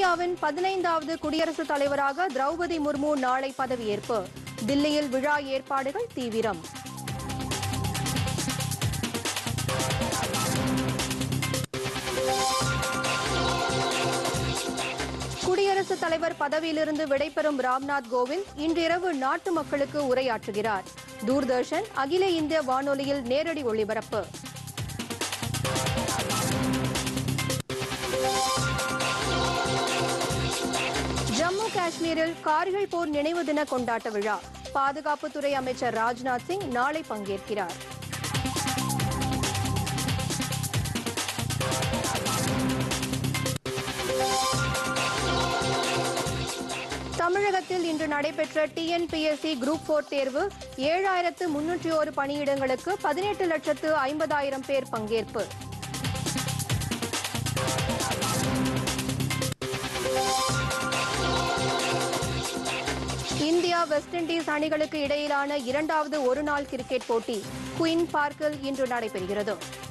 இந்தியாவின் பதினைந்தாவது குடியரசுத் தலைவராக திரௌபதி முர்மு நாளை பதவியேற்பு தில்லியில் விழா ஏற்பாடுகள் தீவிரம் குடியரசுத் தலைவர் பதவியிலிருந்து விடைபெறும் ராம்நாத் கோவிந்த் இன்றிரவு நாட்டு மக்களுக்கு உரையாற்றுகிறார் தூர்தர்ஷன் அகில இந்திய வானொலியில் நேரடி ஒளிபரப்பு ஜம்மு காஷ்மீரில் கார்கில் போர் நினைவு தின கொண்டாட்ட விழா பாதுகாப்புத்துறை அமைச்சர் ராஜ்நாத் சிங் நாளை பங்கேற்கிறார் தமிழகத்தில் இன்று நடைபெற்ற டிஎன்பிஎஸ்சி குரூப் போர் தேர்வு ஏழாயிரத்து முன்னூற்றி ஒரு பணியிடங்களுக்கு பதினெட்டு லட்சத்து ஐம்பதாயிரம் பேர் பங்கேற்பு இந்தியா வெஸ்ட் இண்டீஸ் அணிகளுக்கு இடையிலான இரண்டாவது ஒருநாள் கிரிக்கெட் போட்டி குயின் பார்க்கில் இன்று நடைபெறுகிறது